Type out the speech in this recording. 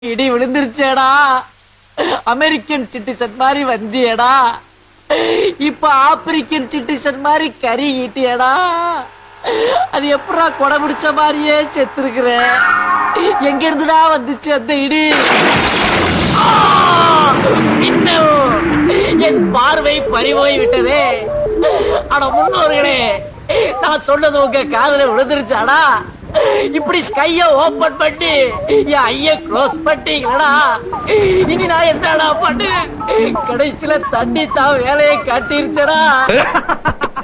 இடி விழுந்துருச்சேடா American citizen மாதிரி வந்தியடா இப்ப ஆப்பிரிக்கன் சிட்டிசன் மாதிரி கறி ஈட்டியடா அது எப்படா கொடை பிடிச்ச மாதிரியே செத்துருக்குற எங்க இருந்துடா வந்துச்சு அந்த இடி ஆ! இன்னும் என் பார்வை பறிபோய் விட்டதே அட முன்னோர்களே நான் சொன்னது உங்க காதுல விழுந்துருச்சாடா இப்படி ஸ்கைய ஓபன் பண்ணி என் ஐய க்ளோஸ் பண்ணிங்களா இனி நான் என்னடா பண்ணு கடைசியில தண்ணி தான் வேலையை காட்டிருச்சடா